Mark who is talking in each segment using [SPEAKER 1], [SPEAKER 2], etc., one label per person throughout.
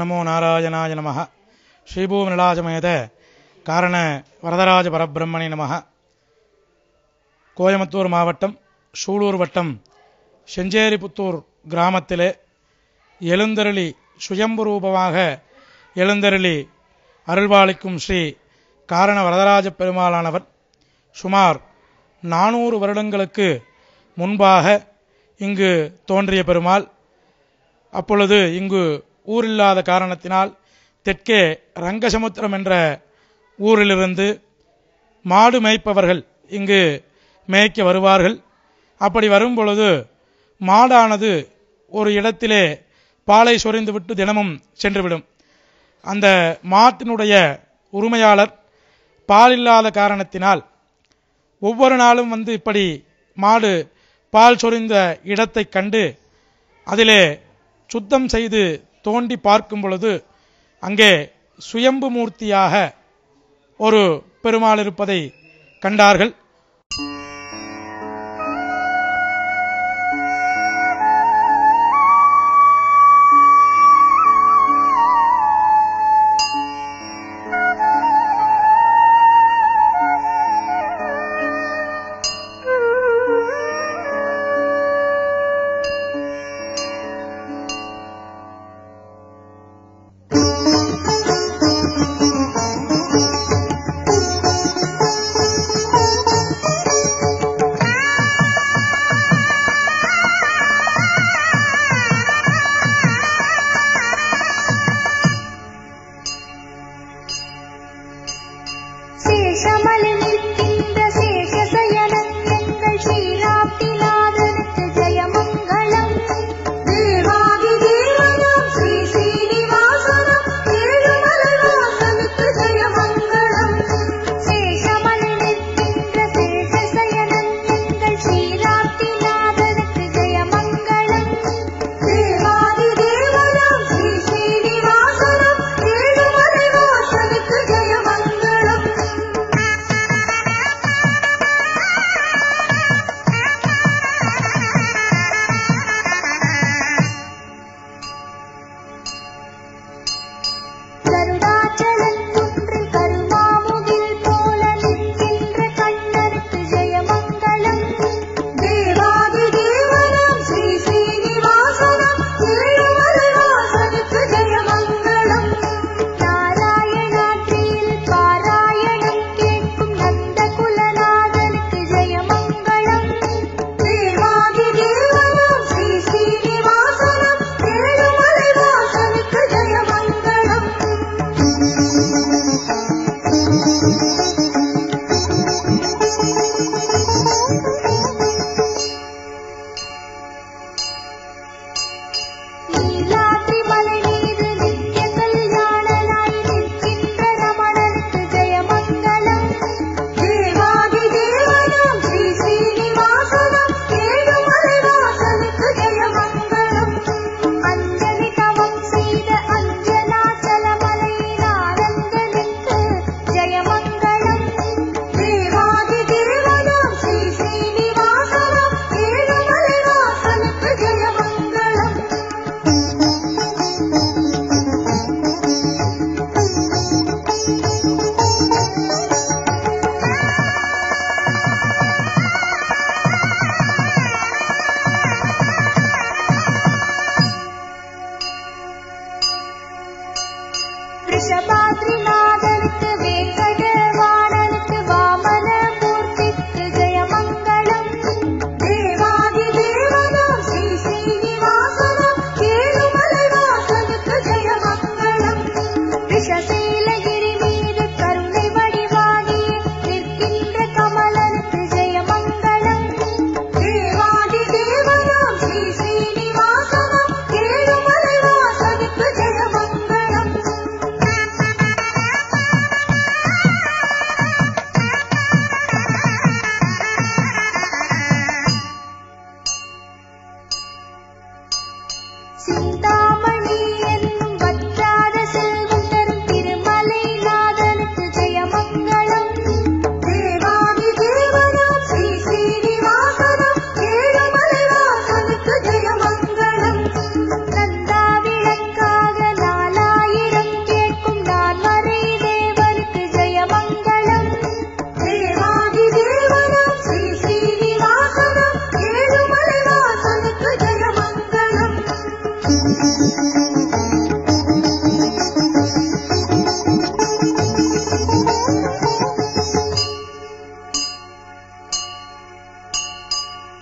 [SPEAKER 1] நமோ நாராயணாய நம ஸ்ரீபூமிலாஜமேத காரண வரதராஜ பரபிரம்மணி நம கோயம்புத்தூர் மாவட்டம் சூலூர் வட்டம் செஞ்சேரிபுத்தூர் கிராமத்திலே எழுந்தருளி சுயம்பு ரூபமாக எழுந்தருளி அருள்பாலிக்கும் ஸ்ரீ காரண வரதராஜ பெருமாளானவர் சுமார் நானூறு வருடங்களுக்கு முன்பாக இங்கு தோன்றிய பெருமாள் அப்பொழுது இங்கு ஊரில்லாத காரணத்தினால் தெற்கே ரங்கசமுத்திரம் என்ற ஊரிலிருந்து மாடு மேய்ப்பவர்கள் இங்கு மேய்க்க வருவார்கள் அப்படி வரும் பொழுது மாடானது ஒரு இடத்திலே பாலை சொரிந்துவிட்டு தினமும் சென்றுவிடும் அந்த மாட்டினுடைய உரிமையாளர் பால் இல்லாத காரணத்தினால் ஒவ்வொரு நாளும் வந்து இப்படி மாடு பால் சொரிந்த இடத்தை கண்டு அதிலே சுத்தம் செய்து தோண்டி பார்க்கும் பொழுது அங்கே சுயம்பு மூர்த்தியாக ஒரு பெருமாள் இருப்பதை கண்டார்கள்
[SPEAKER 2] Thank you.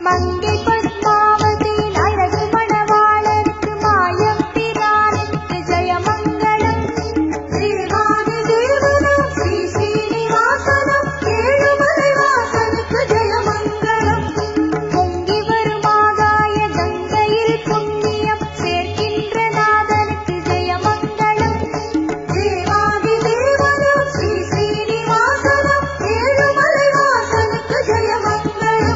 [SPEAKER 2] மங்கை பத்மாவதியின் அழகு மணவாளருக்கு மாயம் பிரானுக்கு ஜெயமங்கலம் தேவாதி தேவனும் ஸ்ரீ ஸ்ரீனிவாசனும் ஏழுமலை வாசனுக்கு ஜெயமங்கலம் பொங்கி வரும் ஆகாய கங்கையில் புண்ணியம் சேர்க்கின்ற நாதனுக்கு ஜெயமங்கலம் தேவாதி தேவனும் ஸ்ரீ ஸ்ரீனிவாசனும் ஏழுமலை வாசனுக்கு ஜெயமங்கலம்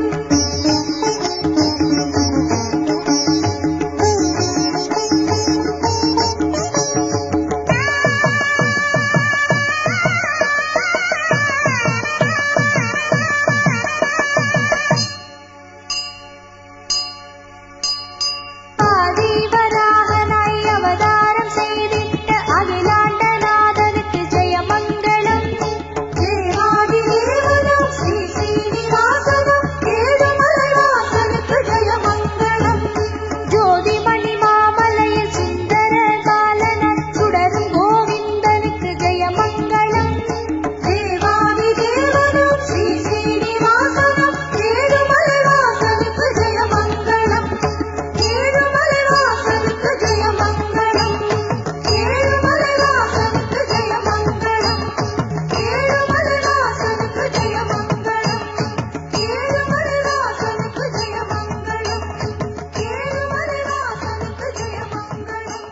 [SPEAKER 2] ஆதிவராகனாய் அவதாரம் செய்திட்ட அகிலாண்டநாதனுக்கு ஜெயமங்கலம் தேவாதி தேவனும் ஸ்ரீ ஸ்ரீனிவாசனும் ஏழுமலை வாசனுக்கு ஜெயமங்கலம் ஜோதிமணி மாமலையில் சுந்தர காலனர் சுடரும் கோவிந்தனுக்கு ஜெயமங்கலம் தேவாதி தேவனும் ஸ்ரீ ஸ்ரீனிவாசனும் ஏழுமலை வாசனுக்கு ஜெயமங்கலம் ஏழுமலை வாசனுக்கு ஜெயமங்கலம் ஏழுமலை வாசனுக்கு ஜெயமங்கலம் ஏழுமலை வாசனுக்கு ஜெயமங்கலம் ஏழுமலை வாசனுக்கு ஜெயமங்கலம் ஏழுமலை வாசனுக்கு ஜெயமங்கலம்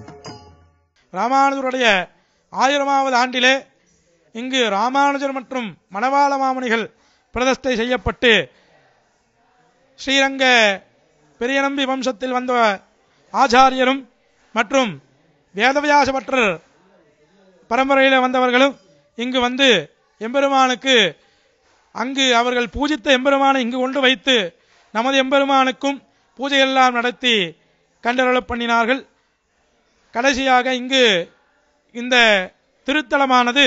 [SPEAKER 1] ராமானுஜருடைய ஆயிரமாவது ஆண்டிலே இங்கு ராமானுஜர் மற்றும் மணவாள மாமுனிகள் பிரதிஷ்டை செய்யப்பட்டு ஸ்ரீரங்க பெரியநம்பி வம்சத்தில் வந்த ஆச்சாரியரும் மற்றும் வேதவியாச பட்டர் பரம்பரையில் வந்தவர்களும் இங்கு வந்து எம்பெருமானுக்கு அங்கு அவர்கள் பூஜித்த எம்பெருமானை இங்கு கொண்டு வைத்து நமது எம்பெருமானுக்கும் பூஜையெல்லாம் நடத்தி கண்டருளப் பண்ணினார்கள் கடைசியாக இங்கு இந்த திருத்தலமானது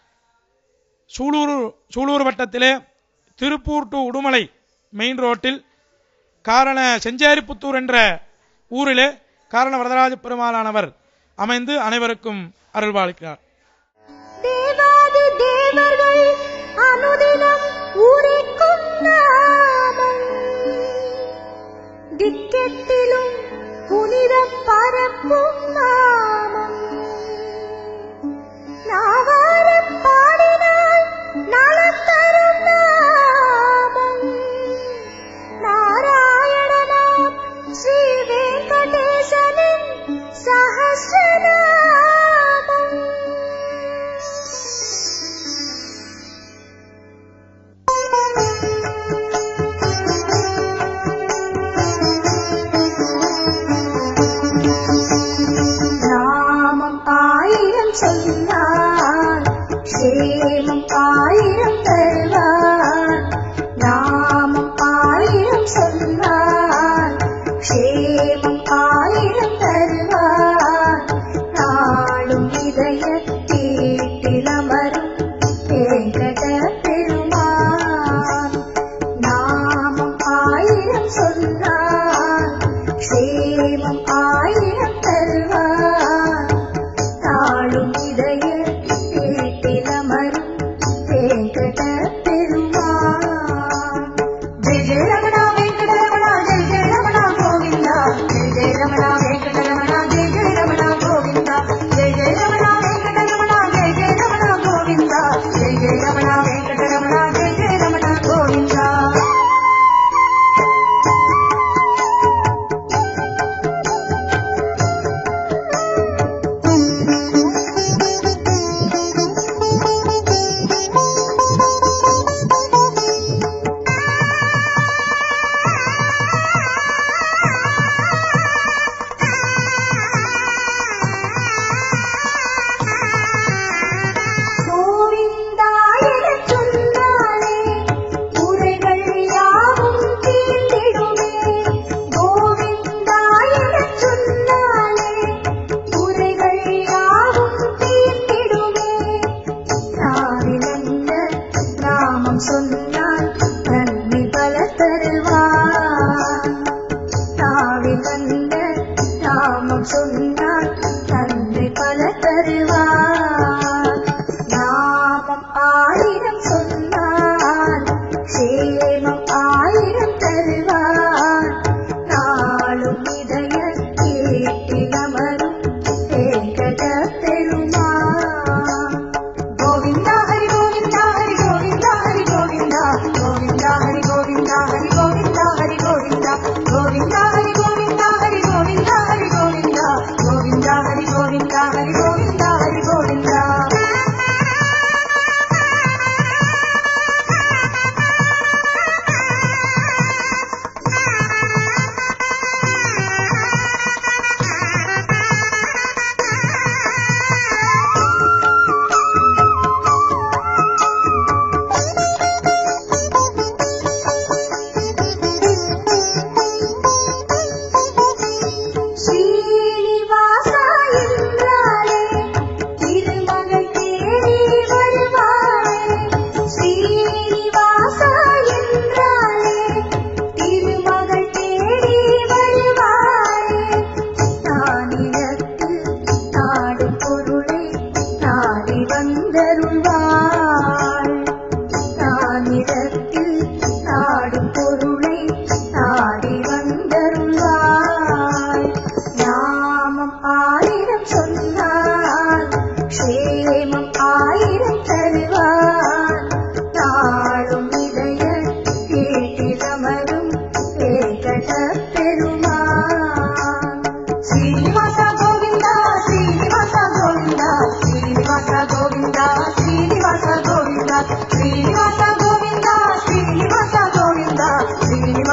[SPEAKER 1] சூலூர் சூலூர் வட்டத்திலே திருப்பூர் டு உடுமலை மெயின் ரோட்டில் காரண செஞ்சேரிப்புத்தூர் என்ற ஊரிலே காரண வரதராஜ பெருமாளானவர் அமைந்து அனைவருக்கும் அருள்பாலிக்கிறார்
[SPEAKER 2] தேவாதி தேவர்கள் அனுதினம் உரைக்கும் நாமம் திக்கெட்டிலும் புனிதம் பரப்பும் நாமம் நாவாரம் பாடினால் நலம் தரும் நாமம் நாராயணனாம் ஸ்ரீ வெங்கடேசனின் சஹஸ்ரநாமம்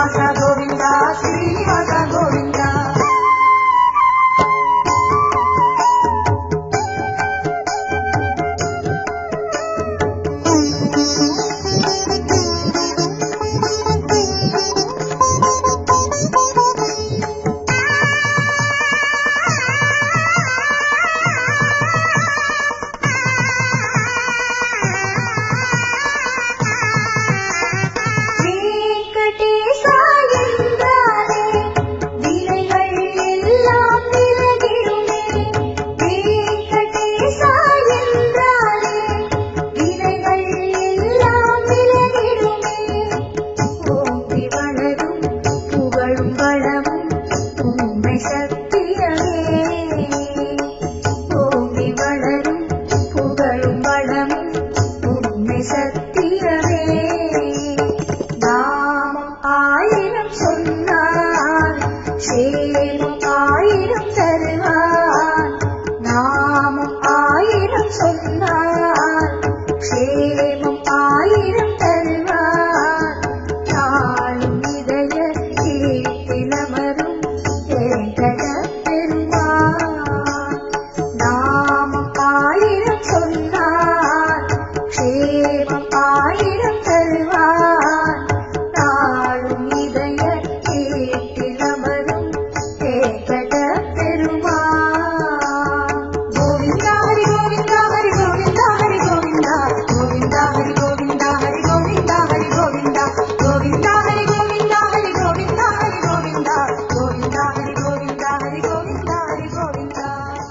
[SPEAKER 2] శ్రీనివాస గోవింద శ్రీనివాస గోవింద வெங்கடேசா என்றாலே வினைகள் எல்லாம் விலகிடுமே வெங்கடேசா என்றாலே வினைகள் எல்லாம் விலகிடுமே ஓங்கி வளரும் புகழும் வளமும் உண்மை சத்தியமே ஓங்கி வளரும் புகழும் வளமும் உண்மை சத்தியமே நாமம் ஆயிரம் சொன்னார் சேமம் ஆயிரம் தருவார் நாமம் ஆயிரம் சொன்னார் சேமம் ஆயிரம் தருவார் நாளும் இதய கீர்த்திலமரும் ஏகட பெருமாள் நாமம் ஆயிரம் சொன்னார் க்ஷேமம் ஆயிரம் தருவார் நாளும் இதய கேட்டிலமரும் ஏகட பெருமாள் கோவிந்தா ஹரி கோவிந்தா ஹரி கோவிந்தா ஹரி கோவிந்தா கோவிந்தா ஹரி கோவிந்தா ஹரி கோவிந்தா ஹரி கோவிந்தா கோவிந்தா ஹரி கோவிந்தா ஹரி கோவிந்தா ஹரி கோவிந்தா கோவிந்தா ஹரி கோவிந்தா ஹரி கோவிந்தா ஹரி கோவிந்தா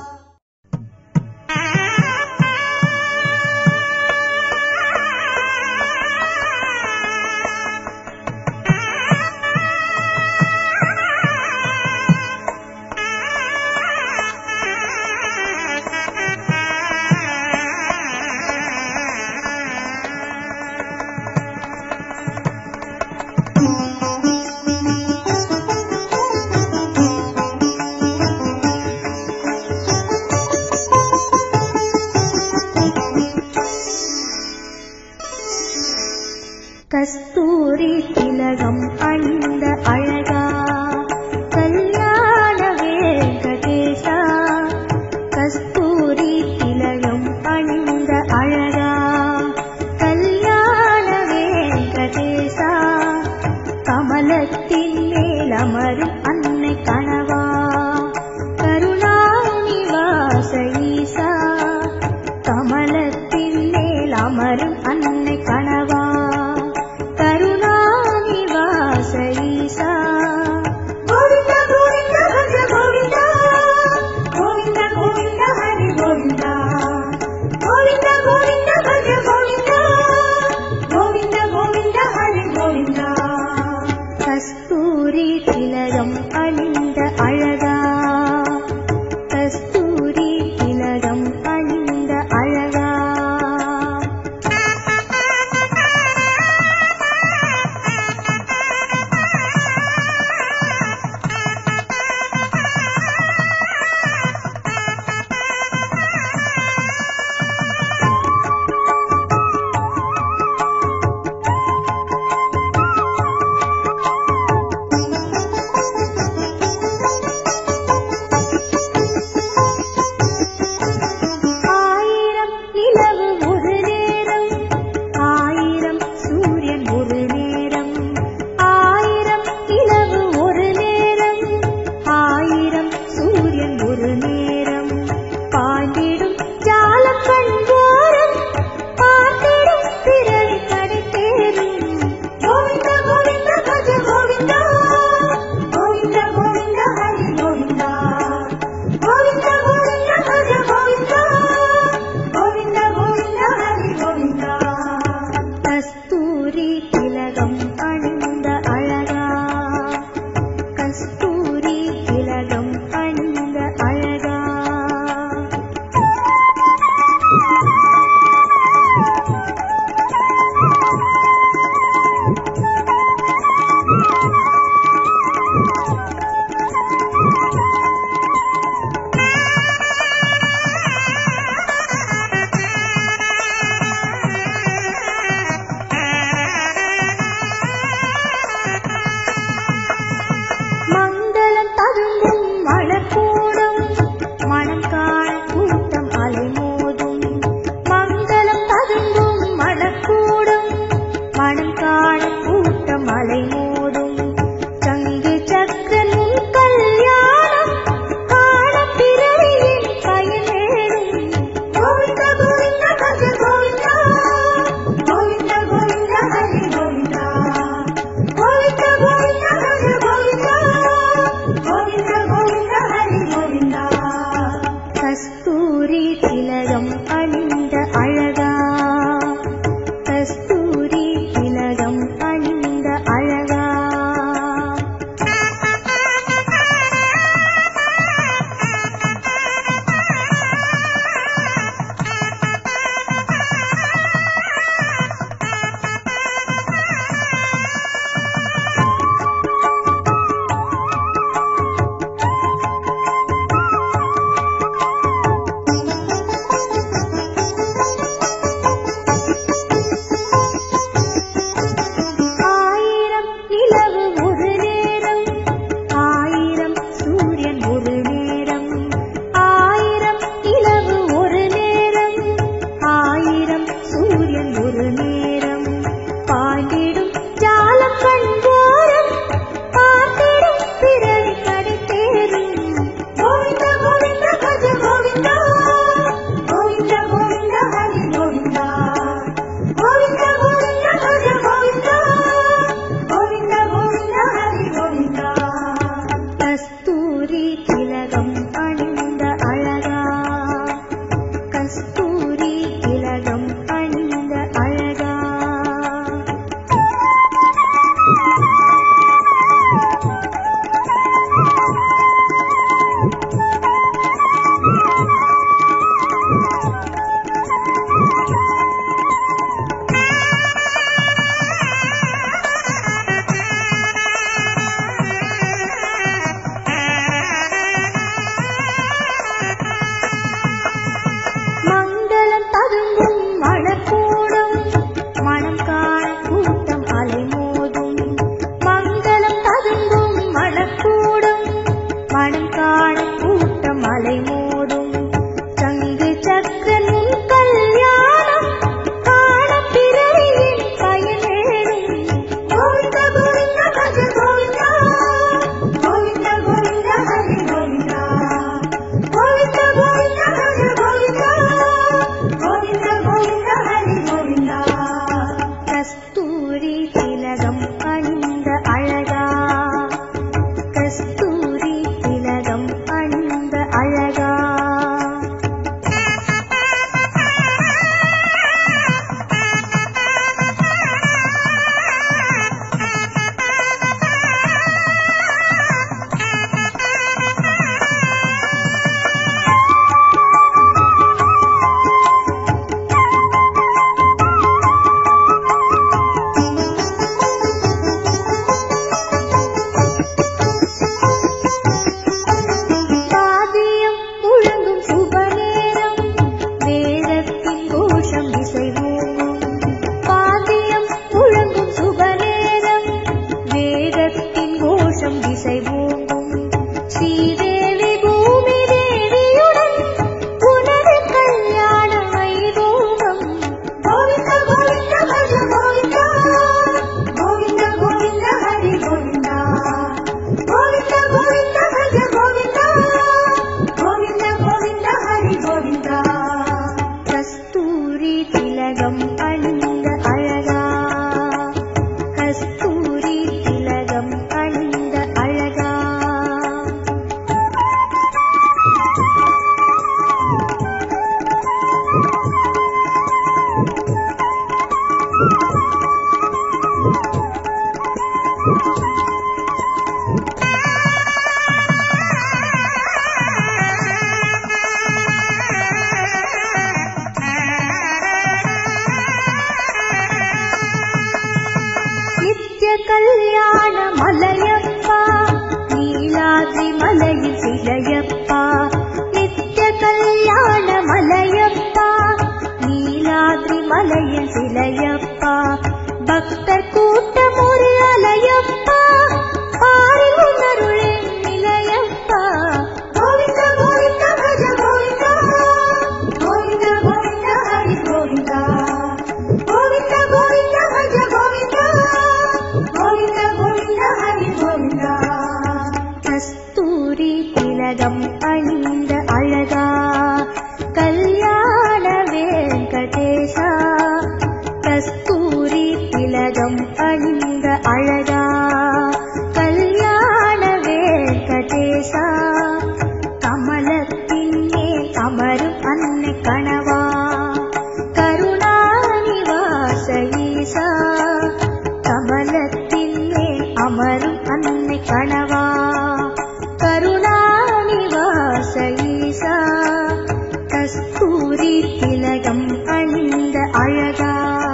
[SPEAKER 2] கஸ்தூரி திலகம் அணிந்த அழகா கல்யாண வேங்கடேசா கஸ்தூரி திலகம் அணிந்த அழகா கல்யாண வேங்கடேசா கமலத்தின் மேல் அமரும் அன்னை கணவா கருணாநிவாச ஈசா கமலத்தின் மேல் அமரும் அன்னை கணவா கருணாநிவாச ஈசா கோவிந்த கோவிந்த பஜ கோவிந்தா கோவிந்த கோவிந்த ஹரி கோவிந்தா கோவிந்த கோவிந்த பஜ கோவிந்தா கோவிந்த கோவிந்த ஹரி கோவிந்தா கஸ்தூரி திலகம் அணிந்த அழகா கஸ்தூரி திலகம் அணிந்த அழகா கோவிந்தா பஜ கோவிந்தா கோவிந்தா கோவிந்தா ஹரி கோவிந்தா கஸ்தூரி திலகம் அணிந்த அழகா கஸ்தூரி திலகம் அணிந்த அழகா ஆயிரம் நிலவு ஒரு நேரம் ஆயிரம் சூரியன் ஒரு நேரம் ஆயிரம் நிலவு ஒரு நேரம் ஆயிரம் சூரியன் ஒரு நேரம் பாண்டிடும் ஜாலம் கண்போரம் பார்த்திடும் பிறவி கடை தேரும் கோவிந்தா கோவிந்தா பஜ கோவிந்தா கோவிந்தா கோவிந்தா ஹரி கோவிந்தா கோவிந்தா கோவிந்தா பஜ கோவிந்தா கோவிந்தா கோவிந்தா ஹரி கோவிந்தா கஸ்தூரி திலகம் அணிந்த அழகா கஸ்தூரி திலகம் அணிந்த அழகா மங்களம் ததும்பும் மணக்கூடும் மனம் காண கூட்டம் அலைமோதும் மங்களம் ததும்பும் மணக்கூடும் மனம் காண கூட்டம் அலைமோதும் சங்கு சக்கரனும் கல்யாணம் காண பிறவியின் பயனேடும் கோவிந்த கோவிந்த பஜ கோவிந்தா கோவிந்த கோவிந்த ஹரி கோவிந்தா கோவிந்த கோவிந்த பஜ கோவிந்தா கோவிந்த கோவிந்த ஹரி கோவிந்தா கஸ்தூரி திலகம் அணிந்த அழகா கஸ்தூரி திலகம் அணிந்த அழகா பாதியம் முழங்கும் சுபநேரம் வேதத்தின் கோஷம் இசைவோங்கும் பாதியம் முழங்கும் சுபநேரம் வேதத்தின் கோஷம் இசைவோங்கும் ஸ்ரீதேவி பூமி தேவியுடன் உனது கல்யாண வைபோகம் கோவிந்த கோவிந்த பஜ கோவிந்தா கோவிந்த கோவிந்த ஹரி கோவிந்தா கோவிந்த கோவிந்த பஜ கோவிந்தா கோவிந்த கோவிந்த ஹரி கோவிந்தா கஸ்தூரி திலகம் அணிந்த அழகா கஸ்தூரி திலகம் அணிந்த அழகா நித்ய கல்யாண மலையப்பா நீலாத்ரி மலையில் சிலையப்பா நித்ய கல்யாண மலையப்பா நீலாத்ரி மலையில் சிலையப்பா பக்தர் கூட்டம் ஒரு அலையப்பா பாரில் உணருளே நிலையப்பா கோவிந்த கோவிந்த பஜ கோவிந்தா கோவிந்த கோவிந்த ஹரி கோவிந்தா கோவிந்த கோவிந்த பஜ கோவிந்தா கோவிந்த கோவிந்த ஹரி கோவிந்தா கஸ்தூரி திலகம் அணிந்த அழகா கல்யாண வெங்கடேஷா கஸ்தூரி திலகம் அணிந்த அழகா அன்னை கணவா கருணாநிவாச ஈசா கஸ்தூரி திலகம் அணிந்த அழகா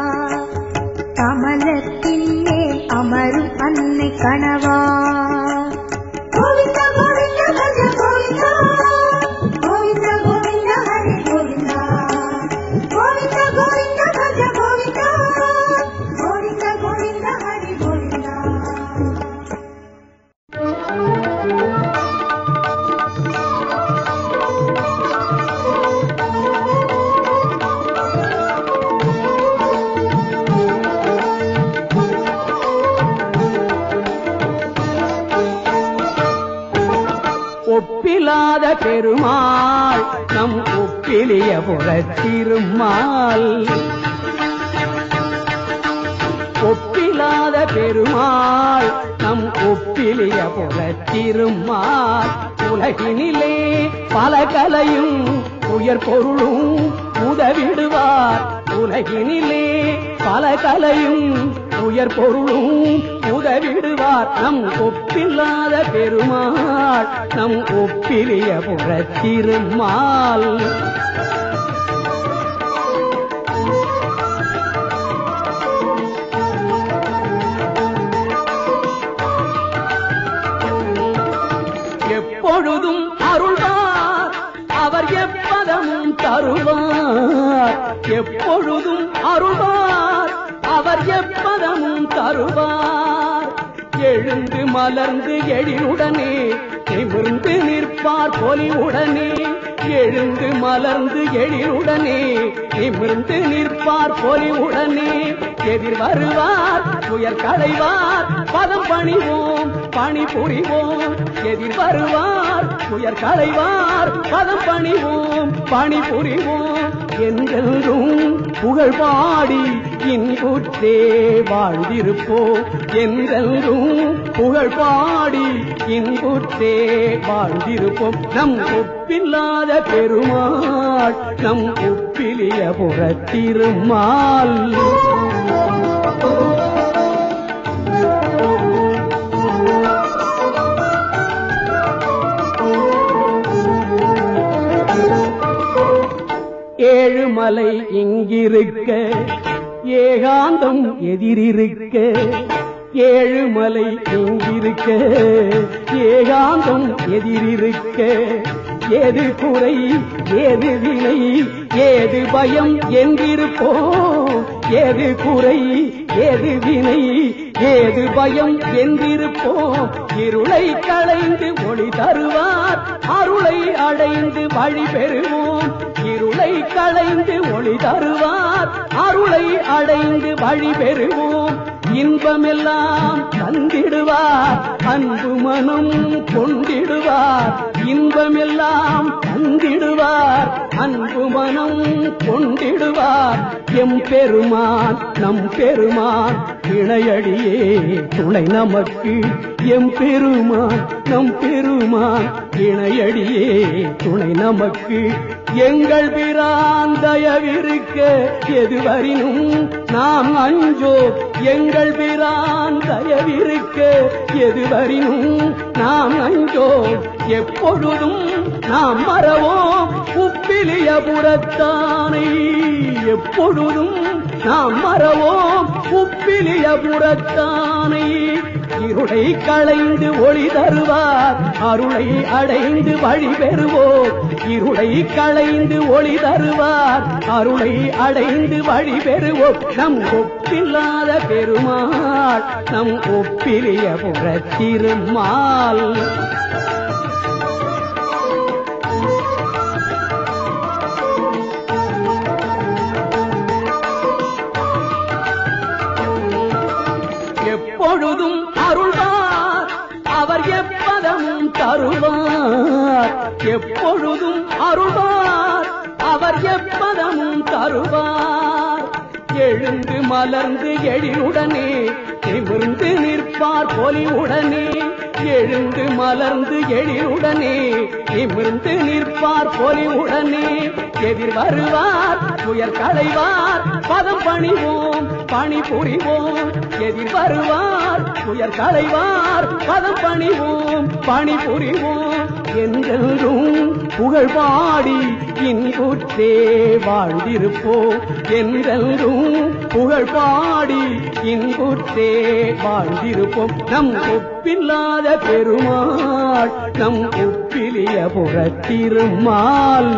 [SPEAKER 2] கமலத்தின் மேல் அமரும் அன்னை கணவா கோவிந்தா கோவிந்தா பஜ கோவிந்தா கோவிந்தா கோவிந்தா ஹரி கோவிந்தா கோவிந்தா கோவிந்தா பஜ கோவிந்தா கோவிந்தா கோவிந்தா ஹரி கோவிந்தா
[SPEAKER 3] ஒப்பிலாத பெருமாள் நம் ஒப்பிலிய புறத்திருமாள் ஒப்பிலாத பெருமாள் நம் ஒப்பிலிய புறத்திருமாள் உலகினிலே பல கலையும் உயர் பொருளும் உதவிடுவார் உலகினிலே பல கலையும் உயர் பொருளும் உதவிடுவார் நம் ஒப்பில்லாத பெருமாள் நம் ஒப்பிலிய புறத்திருமாள் எப்பொழுதும் அருள்வார் அவர் எப்பதமும் தருவார் எப்பொழுதும் அருள்வார் அவர் எப்பதமும் தருவார் எழுந்து மலர்ந்து எழிலுடனே நிமிர்ந்து நிற்பார் பொலிவுடனே எழுந்து மலர்ந்து எழிலுடனே நிமிர்ந்து நிற்பார் பொலிவுடனே எதிர் வருவார் துயர் களைவார் பதம் பணிவோம் பணி புரிவோம் எதிர் வருவார் துயர் களைவார் பதம் பணிவோம் பணி புரிவோம் என்றென்றும் புகழ் பாடி இன்புற்றே வாழ்ந்திருப்போம் என்றென்றும் புகழ் பாடி இன்புற்றே வாழ்ந்திருப்போம் நம் ஒப்பில்லாத பெருமாள் நம் ஒப்பிலிய புறத்திருமாள் ஏழுமலை இங்கிருக்க ஏகாந்தம் எதிரிருக்க ஏழுமலை இங்கிருக்க ஏகாந்தம் எதிரிருக்க ஏது குறை ஏது வினை ஏது பயம் என்றிருப்போம் ஏது குறை ஏது வினை ஏது பயம் என்றிருப்போம் இருளை களைந்து ஒளி தருவார் அருளை அடைந்து வழி பெறுவோம் இருளை களைந்து ஒளி தருவார் அருளை அடைந்து வழி பெறுவோம் இன்பமெல்லாம் தந்திடுவார் அன்பு மனம் கொண்டிடுவார் இன்பமெல்லாம் தந்திடுவார் அன்பு மனம் கொண்டிடுவார் எம் பெருமான் நம் பெருமான் இணையடியே துணை நமக்கு எம் பெருமான் நம் பெருமான் இணையடியே துணை நமக்கு எங்கள் பிரான் தயவிருக்க எதுவரினும் நாம் அஞ்சோ எங்கள் பிரான் தயவிருக்க எதுவரினும் நாம் அஞ்சோ எப்பொழுதும் நாம் மறவோம் உப்பிலிய புறத்தானை எப்பொழுதும் நாம் மறவோம் உப்பிலிய புறத்தானை இருளை களைந்து ஒளி தருவார் அருளை அடைந்து வழி பெறுவோம் இருளை களைந்து ஒளி தருவார் அருளை அடைந்து வழி பெறுவோம் நம் ஒப்பில்லாத பெருமாள் நம் ஒப்பிலிய புறத்திருமாள் எப்பொழுதும் அருள்வார் அவர் எப்பதமும் தருவார் எப்பொழுதும் அருள்வார் அவர் எப்பதமும் தருவார் எழுந்து மலர்ந்து எழிலுடனே நிமிர்ந்து நிற்பார் பொலிவுடனே எழுந்து மலர்ந்து எழிலுடனே நிமிர்ந்து நிற்பார் பொலிவுடனே எதிர் வருவார் துயர் களைவார் பதம் பணிவோம் பணி புரிவோம் எதிர் வருவார் துயர் களைவார் பதம் பணிவோம் பணி புரிவோம் என்றென்றும் புகழ் பாடி இன்புற்றே வாழ்ந்திருப்போம் என்றென்றும் புகழ் பாடி இன்புற்றே வாழ்ந்திருப்போம் நம் ஒப்பில்லாத பெருமாள் நம் ஒப்பிலிய புறத்திருமாள்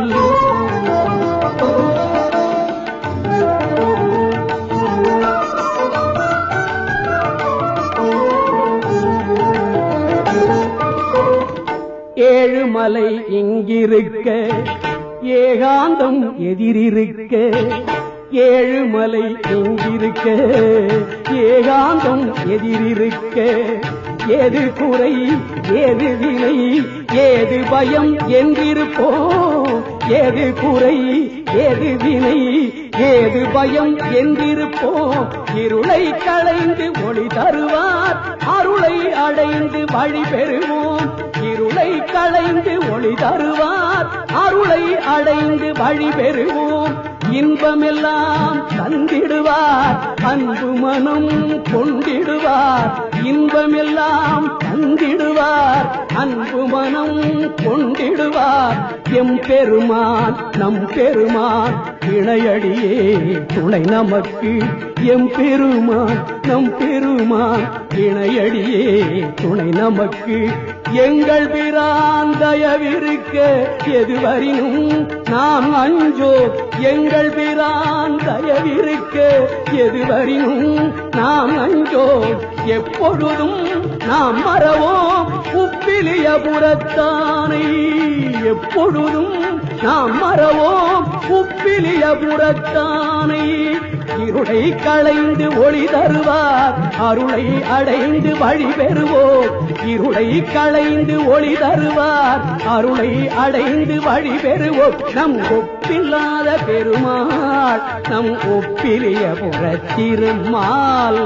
[SPEAKER 3] ஏழுமலை இங்கிருக்க ஏகாந்தம் எதிரிருக்க ஏழுமலை இங்கிருக்க ஏகாந்தம் எதிரிருக்க ஏது குறை ஏது வினை ஏது பயம் என்றிருப்போம் ஏது குறை ஏது வினை ஏது பயம் என்றிருப்போம் இருளை களைந்து ஒளி தருவார் அருளை அடைந்து வழி பெறுவோம் இருளை களைந்து ஒளி தருவார் அருளை அடைந்து வழி பெறுவோம் இன்பமெல்லாம் தந்திடுவார் அன்பு மனம் கொண்டிடுவார் இன்பமெல்லாம் தந்திடுவார் அன்பு மனம் கொண்டிடுவார் எம் பெருமான் நம் பெருமான் இணையடியே துணை நமக்கு எம் பெருமான் நம் பெருமான் இணையடியே துணை நமக்கு எங்கள் பிரான் தயவிருக்க எதுவரினும் நாம் அஞ்சோ எங்கள் பிரான் தயவிருக்க எதுவரினும் நாம் அஞ்சோ எப்பொழுதும் நாம் மறவோம் உப்பிலிய புறத்தானை எப்பொழுதும் நாம் மறவோம் உப்பிலிய புறத்தானை இருளை களைந்து ஒளி தருவார் அருளை அடைந்து வழி பெறுவோம் இருளை களைந்து ஒளி தருவார் அருளை அடைந்து வழி பெறுவோம் நம் ஒப்பில்லாத பெருமாள் நம் ஒப்பிலிய புறத்திருமால்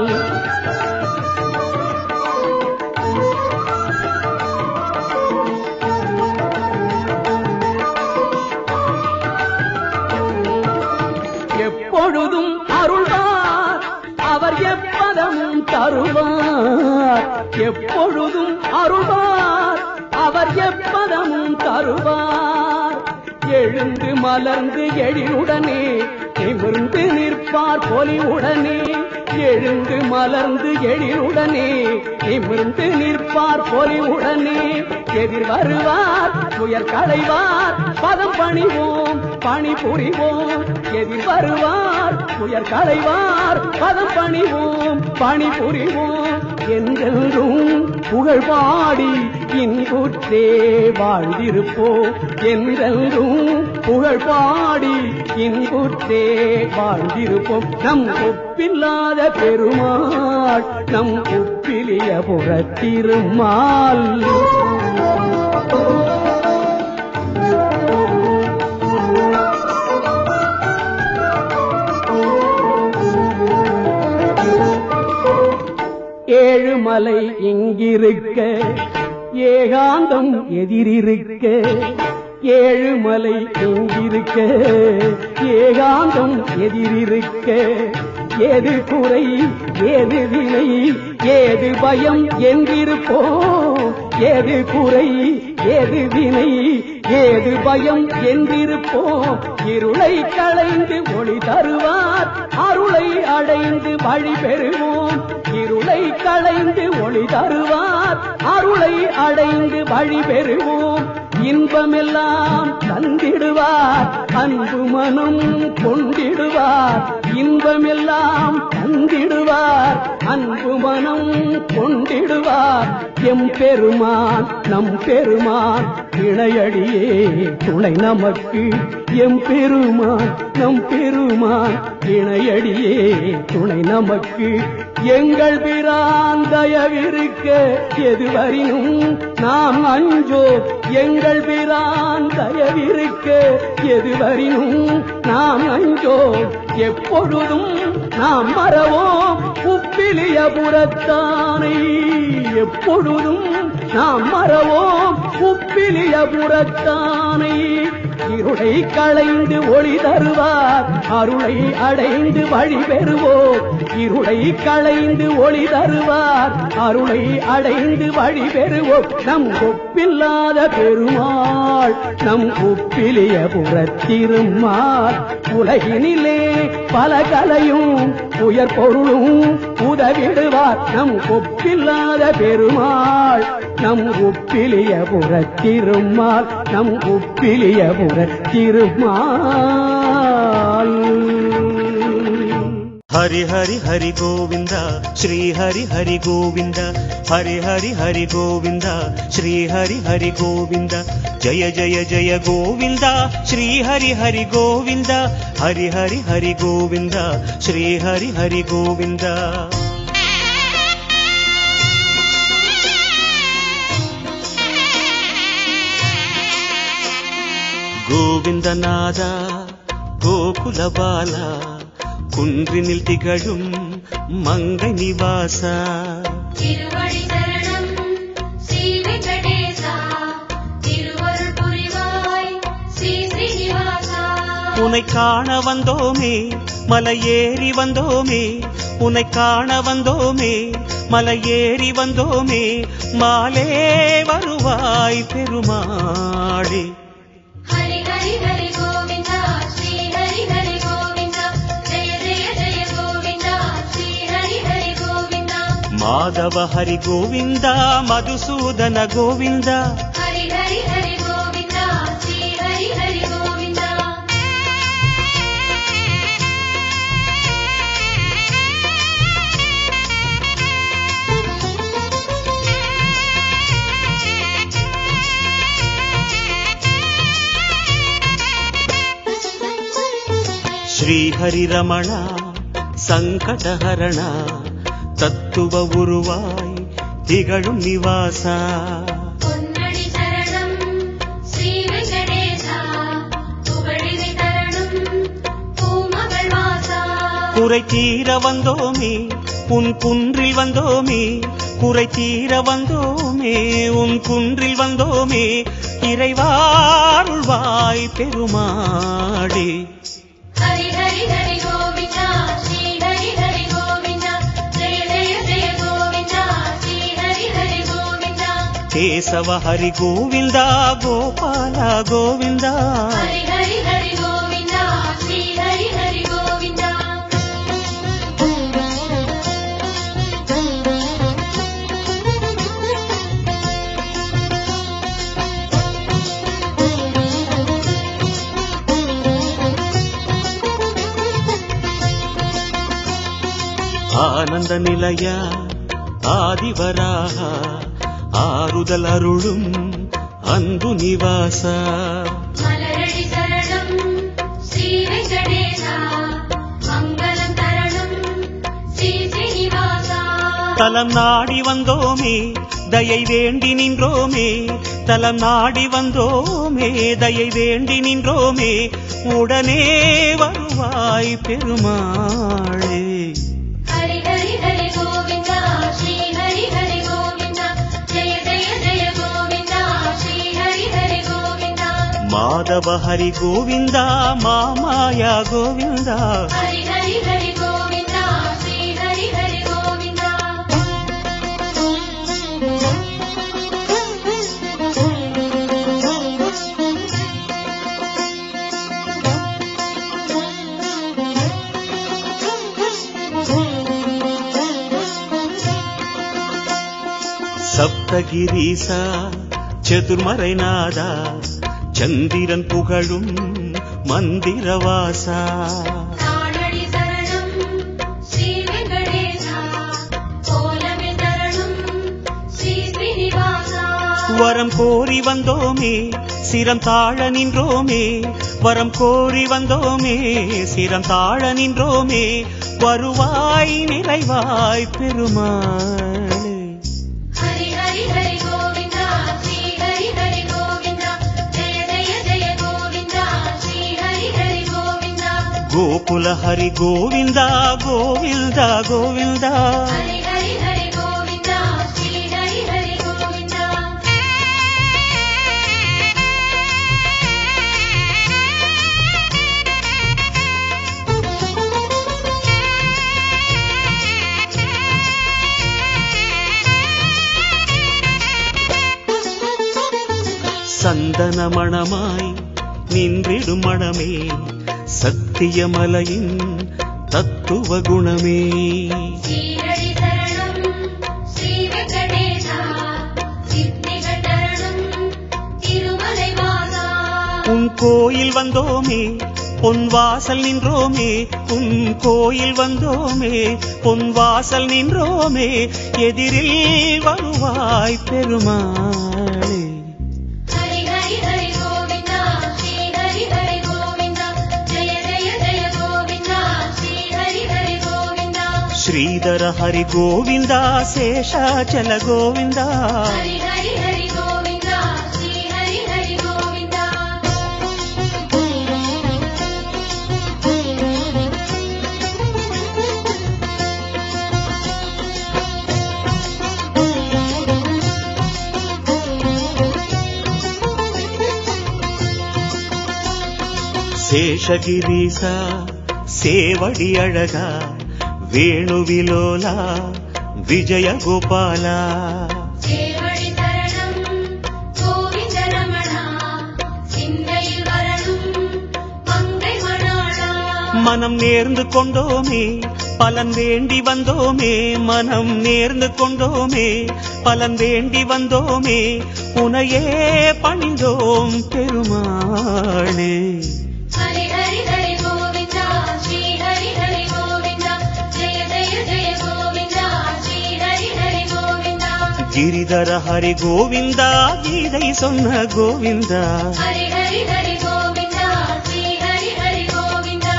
[SPEAKER 3] எப்பொழுதும் அருள்வார் அவர் எப்பதமும் தருவார் எப்பொழுதும் அருள்வார் அவர் எப்பதமும் தருவார் எழுந்து மலர்ந்து எழிலுடனே நிமிர்ந்து நிற்பார் பொலிவுடனே எழுந்து மலர்ந்து எழிலுடனே நிமிர்ந்து நிற்பார் பொலிவுடனே எதிர் வருவார் துயர் களைவார் பதம் பணிவோம் பணி புரிவோம் எதிர் வருவார் துயர் களைவார் பதம் பணிவோம் பணி புரிவோம் என்றென்றும் புகழ் பாடி இன்புற்றே வாழ்ந்திருப்போம் என்றென்றும் புகழ் பாடி இன்புற்றே வாழ்ந்திருப்போம் நம் ஒப்பில்லாத பெருமாள் நம் ஒப்பிலிய புறத்திருமாள் ஏழுமலை இங்கிருக்க ஏகாந்தம் எதிரிருக்க ஏழுமலை இங்கிருக்க ஏகாந்தம் எதிரிருக்க ஏது குறை ஏது வினை ஏது பயம் என்றிருப்போம் ஏது குறை ஏது வினை ஏது பயம் என்றிருப்போம் இருளை களைந்து ஒளி தருவார் அருளை அடைந்து வழி பெறுவோம் இருளை களைந்து ஒளி தருவார் அருளை அடைந்து வழி பெறுவோம் இன்பமெல்லாம் தந்திடுவார் அன்பு மனம் கொண்டிடுவார் இன்பமெல்லாம் தந்திடுவார் அன்பு மனம் கொண்டிடுவார் எம் பெருமான் நம் பெருமான் இணையடியே துணை நமக்கு எம் பெருமான் நம் பெருமான் இணையடியே துணை நமக்கு எங்கள் பிரான் தயவிருக்க எதுவரினும் நாம் அஞ்சோ எங்கள் பிரான் தயவிருக்க எதுவரினும் நாம் அஞ்சோ எப்பொழுதும் நாம் மறவோம் உப்பிலிய புறத்தானை எப்பொழுதும் நாம் மறவோம் உப்பிலிய புறத்தானை இருளை களைந்து ஒளி தருவார் அருளை அடைந்து வழி பெறுவோம் இருளை களைந்து ஒளி தருவார் அருளை அடைந்து வழி பெறுவோம் நம் ஒப்பில்லாத பெருமாள் நம் ஒப்பிலிய புறத்திருமாள் உலகினிலே பல கலையும் உயர் பொருளும் உதவிடுவார் நம் ஒப்பில்லாத பெருமாள் நம் ஒப்பிலிய புறத்திருமாள் நம் ஒப்பிலிய புறத்திருமாள்
[SPEAKER 4] హరి హరి హరి గోవింద శ్రీ హరి హరి గోవింద హరి హరి హరి గోవింద శ్రీ హరి హరి గోవింద జయ జయ జయ గోవింద శ్రీ హరి హరి గోవింద హరి హరి హరి గోవింద శ్రీ హరి హరి గోవింద கோவிந்தநாத கோகுல பாலா குன்றினில் திகழும் மங்கை நிவாசா
[SPEAKER 2] திருவடி சரணம் ஸ்ரீ வெங்கடேசா திருவருள் புரிவாய் ஸ்ரீ ஸ்ரீனிவாசா
[SPEAKER 4] உனை காண வந்தோமே மலையேறி வந்தோமே உனை காண வந்தோமே மலையேறி வந்தோமே மாலே வருவாய் பெருமாளே
[SPEAKER 2] ஹரி ஹரி ஹரி கோவிந்தா ஸ்ரீ ஹரி ஹரி கோவிந்தா ஜெய ஜெய ஜெய கோவிந்தா ஸ்ரீ ஹரி ஹரி கோவிந்தா
[SPEAKER 4] மாதவ ஹரி கோவிந்த மதுசூதன கோவிந்த
[SPEAKER 2] ஹரி ஹரி ஹரி கோவிந்தா ஸ்ரீ ஹரி ஹரி கோவிந்தா
[SPEAKER 4] ஸ்ரீஹரி ரமண சங்கடஹரண தத்துவ உருவாய் திகழும் நிவாசா
[SPEAKER 2] பொன்னடி சரணம் ஸ்ரீ வெங்கடேசா புகழினை தரணும் பூமகள் வாசா
[SPEAKER 4] குறை தீர வந்தோமே உன் குன்றில் வந்தோமே குறை தீர வந்தோமே உன் குன்றில் வந்தோமே இறைவாருள்வாய் பெருமாடே
[SPEAKER 2] ஹரி ஹரி ஹரி கோவிந்தா ஸ்ரீ ஹரி ஹரி கோவிந்தா ஜெய ஜெய ஜெய கோவிந்தா ஸ்ரீ ஹரி ஹரி கோவிந்தா
[SPEAKER 4] கேசவ ஹரி கோவிந்தா கோபால கோவிந்தா
[SPEAKER 2] ஹரி ஹரி ஹரி கோவிந்தா ஸ்ரீ ஹரி ஹரி கோவிந்தா
[SPEAKER 4] ஆனந்த நிலைய ஆதிவராக ஆறுதல் அருளும் அன்பு நிவாசா
[SPEAKER 2] மலரடி சரணம் ஸ்ரீ வெங்கடேசா மங்களம் தரணும் ஸ்ரீ ஸ்ரீனிவாசா
[SPEAKER 4] தலம் நாடி வந்தோமே தயை வேண்டி நின்றோமே தலம் நாடி வந்தோமே தயை வேண்டி நின்றோமே உடனே வருவாய் பெருமாளே
[SPEAKER 2] ஹரி ஹரி ஹரி கோவிந்தா ஸ்ரீ ஹரி ஹரி கோவிந்தா ஜெய ஜெய ஜெய கோவிந்தா ஸ்ரீ ஹரி ஹரி கோவிந்தா
[SPEAKER 4] மாதவ ஹரி கோவிந்தா மாமாயா கோவிந்தா
[SPEAKER 2] ஹரி ஹரி ஹரி கோவிந்தா ஸ்ரீ ஹரி ஹரி கோவிந்தா
[SPEAKER 4] சப்தகிரீசா சதுர்மறைநாதா சந்திரன் புகழும் மந்திரவாசா
[SPEAKER 2] தானடி சரணம் ஸ்ரீ வெங்கடேசா கோலமே தரணும் ஸ்ரீ ஸ்ரீனிவாசா
[SPEAKER 4] வரம் கோரி வந்தோமே சிரம் தாழ நின்றோமே வரம் கோரி வந்தோமே சிரம் தாழ நின்றோமே வருவாய் நிறைவாய் பெருமாளே
[SPEAKER 2] ஹரி ஹரி ஹரி கோவிந்தா ஸ்ரீ ஹரி ஹரி கோவிந்தா ஜெய ஜெய ஜெய கோவிந்தா ஸ்ரீ ஹரி ஹரி கோவிந்தா
[SPEAKER 4] கோகுல ஹரி கோவிந்தா கோவிந்தா கோவிந்தா
[SPEAKER 2] ஹரி ஹரி ஹரி கோவிந்தா ஸ்ரீ ஹரி ஹரி கோவிந்தா
[SPEAKER 4] சந்தன மணமாய் நின்றிடும் மணமே சத்தியமலையின் தத்துவ குணமே
[SPEAKER 5] ஸ்ரீஹரி சரணம் ஸ்ரீ வெங்கடேசா சித்திகள் தரணும் திருமலை வாசா
[SPEAKER 4] உன் கோயில் வந்தோமே பொன் வாசல் நின்றோமே உன் கோயில் வந்தோமே பொன் வாசல் நின்றோமே எதிரில் வருவாய் பெருமாளே
[SPEAKER 5] ஹரி ஹரி ஹரி கோவிந்தா ஸ்ரீ ஹரி ஹரி கோவிந்தா ஜெய ஜெய ஜெய கோவிந்தா ஸ்ரீ ஹரி ஹரி கோவிந்தா
[SPEAKER 4] ಶ್ರೀಧರ ಹರಿ ಗೋವಿಂದ ಶೇಷಾಚಲ ಗೋವಿಂದ
[SPEAKER 5] ஹரி ஹரி ஹரி கோவிந்தா ஸ்ரீ ஹரி ஹரி கோவிந்தா
[SPEAKER 4] ಶೇಷಗಿರೀಸ ಸೇವಡಿ ಅಳಗ ವೇಣುವಿಲೋಲ ವಿಜಯ ಗೋಪಾಲ
[SPEAKER 5] சேவடி சரணம் கோவிந்த ரமணா சிந்தையில் வரணும் மங்கை மணாளா
[SPEAKER 4] மனம் நேர்ந்து கொண்டோமே பலன் வேண்டி வந்தோமே மனம் நேர்ந்து கொண்டோமே பலன் வேண்டி வந்தோமே உனையே பணிந்தோம் பெருமாளே
[SPEAKER 5] ஹரி ஹரி ஹரி கோவிந்தா ஸ்ரீ ஹரி ஹரி கோவிந்தா ஜெய ஜெய ஜெய கோவிந்தா ஸ்ரீ ஹரி ஹரி கோவிந்தா
[SPEAKER 4] ಗಿರಿಧರ ಹರಿ ಗೋವಿಂದ ಗೀதை சொன்ன ಗೋವಿಂದ
[SPEAKER 5] ஹரி ஹரி ஹரி கோவிந்தா ஸ்ரீ ஹரி ஹரி கோவிந்தா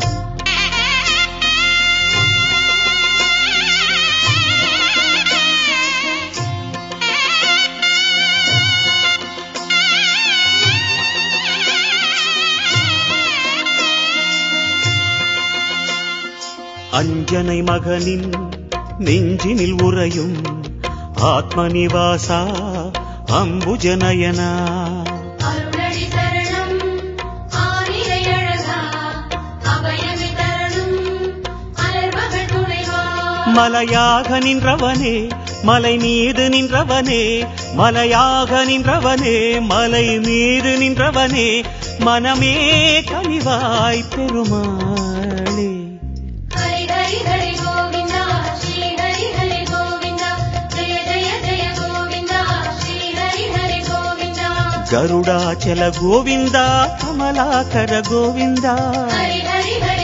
[SPEAKER 4] அஞ்சனை மகனின் நெஞ்சினில் உறையும் ஆத்மநிவாசா அம்புஜனயனா
[SPEAKER 5] அருளடி சரணம் ஆனிரை அழகா அபயமி தரணும் அலர்மகள் துணைவா
[SPEAKER 4] மலையாக நின்றவனே மலை மீது நின்றவனே மலையாக நின்றவனே மலை மீது நின்றவனே மனமே கனிவாய் பெருமாளே
[SPEAKER 5] ஹரி ஹரி ஹரி கோவிந்தா ஸ்ரீ ஹரி ஹரி கோவிந்தா ஜெய ஜெய ஜெய கோவிந்தா ஸ்ரீ ஹரி ஹரி கோவிந்தா
[SPEAKER 4] ಗರುಡಾಚಲ ಗೋವಿಂದ ಕಮಲಾಕರ ಗೋವಿಂದ
[SPEAKER 5] ஹரி ஹரி ஹரி